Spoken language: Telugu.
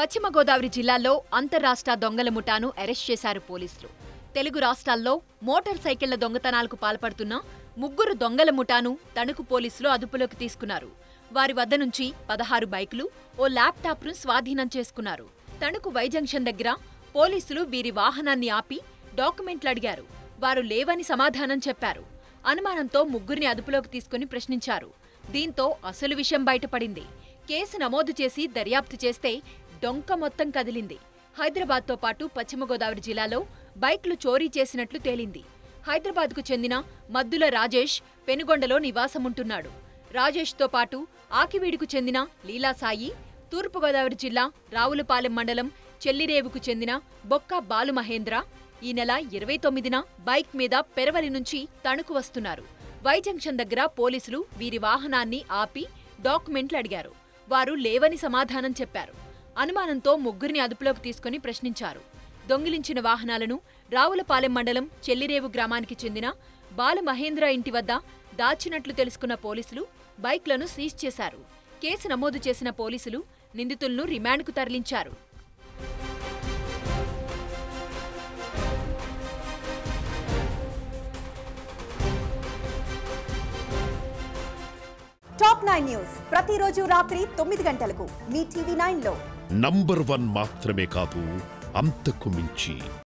పశ్చిమ గోదావరి జిల్లాలో అంతర్రాష్ట్ర దొంగల ముఠాను అరెస్ట్ చేశారు పోలీసులు తెలుగు రాష్ట్రాల్లో మోటార్ సైకిళ్ల దొంగతనాలకు పాల్పడుతున్న ముగ్గురు దొంగల ముఠాను తణుకు పోలీసులు అదుపులోకి తీసుకున్నారు వారి వద్ద నుంచి పదహారు బైకులు ఓ ల్యాప్టాప్ను స్వాధీనం చేసుకున్నారు తణుకు వై జంక్షన్ దగ్గర పోలీసులు వీరి వాహనాన్ని ఆపి డాక్యుమెంట్లు అడిగారు వారు లేవని సమాధానం చెప్పారు అనుమానంతో ముగ్గురిని అదుపులోకి తీసుకుని ప్రశ్నించారు దీంతో అసలు విషయం బయటపడింది కేసు నమోదు చేసి దర్యాప్తు చేస్తే డొంక మొత్తం కదిలింది హైదరాబాద్తో పాటు పశ్చిమ గోదావరి జిల్లాలో బైక్లు చోరీ చేసినట్లు తేలింది హైదరాబాద్కు చెందిన మద్దుల రాజేష్ పెనుగొండలో నివాసముంటున్నాడు రాజేష్తో పాటు ఆకివీడుకు చెందిన లీలాసాయి తూర్పుగోదావరి జిల్లా రావులపాలెం మండలం చెల్లిరేవుకు చెందిన బొక్క బాలుమహేంద్ర ఈ నెల ఇరవై తొమ్మిదిన బైక్ మీద పెరవలి నుంచి తణుకు వస్తున్నారు వై జంక్షన్ దగ్గర పోలీసులు వీరి వాహనాన్ని ఆపి డాక్యుమెంట్లు అడిగారు వారు లేవని సమాధానం చెప్పారు అనుమానంతో ముగ్గురిని అదుపులోకి తీసుకుని ప్రశ్నించారు దొంగిలించిన వాహనాలను రావులపాలెం మండలం చెల్లిరేవు గ్రామానికి చెందిన బాలమహేంద్ర ఇంటి వద్ద దాచినట్లు తెలుసుకున్న పోలీసులు బైక్లను సీజ్ చేశారు కేసు నమోదు చేసిన పోలీసులు నిందితులను రిమాండ్కు తరలించారు టాప్ నైన్ న్యూస్ ప్రతిరోజు రాత్రి తొమ్మిది గంటలకు మీ టీవీ నైన్ లో నంబర్ వన్ మాత్రమే కాదు అంతకు మించి